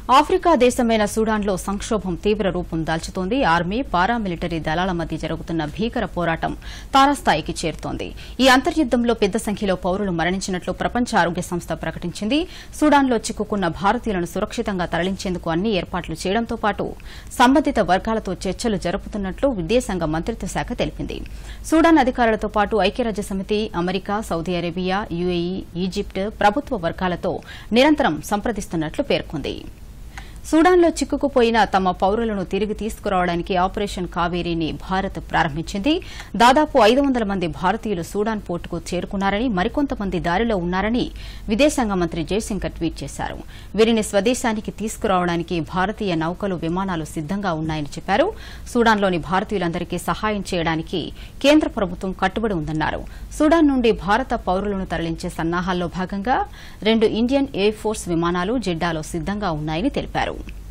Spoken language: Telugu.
ఆఫ్రికా దేశమైన సూడాన్లో సంక్షోభం తీవ్ర రూపం దాల్చుతోంది ఆర్మీ పారామిలిటరీ దళాల మధ్య జరుగుతున్న భీకర పోరాటం తారాస్థాయికి చేరుతోంది ఈ అంతర్యుద్దంలో పెద్ద సంఖ్యలో పౌరులు మరణించినట్లు ప్రపంచ ఆరోగ్య సంస్థ ప్రకటించింది సూడాన్లో చిక్కుకున్న భారతీయులను సురక్షితంగా తరలించేందుకు అన్ని ఏర్పాట్లు చేయడంతో పాటు సంబంధిత వర్గాలతో చర్చలు జరుపుతున్నట్లు విదేశాంగ మంత్రిత్వ శాఖ తెలిపింది సూడాన్ అధికారులతో పాటు ఐక్యరాజ్య సమితి America Saudi Arabia UAE Egypt ప్రభుత్వ వర్గాలతో నిరంతరం సంప్రదిస్తున్నట్లు పేర్కొంది సూడాన్లో చిక్కుకుపోయిన తమ పౌరులను తిరిగి తీసుకురావడానికి ఆపరేషన్ కావేరీని భారత్ ప్రారంభించింది దాదాపు ఐదు వందల మంది భారతీయులు సూడాన్ పోర్టుకు చేరుకున్నారని మరికొంతమంది దారిలో ఉన్నారని విదేశాంగ మంత్రి జయశంకర్ ట్వీట్ చేశారు వీరిని స్వదేశానికి తీసుకురావడానికి భారతీయ నౌకలు విమానాలు సిద్దంగా ఉన్నాయని చెప్పారు సూడాన్లోని భారతీయులందరికీ సహాయం చేయడానికి కేంద్ర ప్రభుత్వం కట్టుబడి ఉందన్నారు సూడాన్ నుండి భారత పౌరులను తరలించే సన్నాహాల్లో భాగంగా రెండు ఇండియన్ ఎయిర్ ఫోర్స్ విమానాలు జిడ్డాలో సిద్దంగా ఉన్నాయని తెలిపారు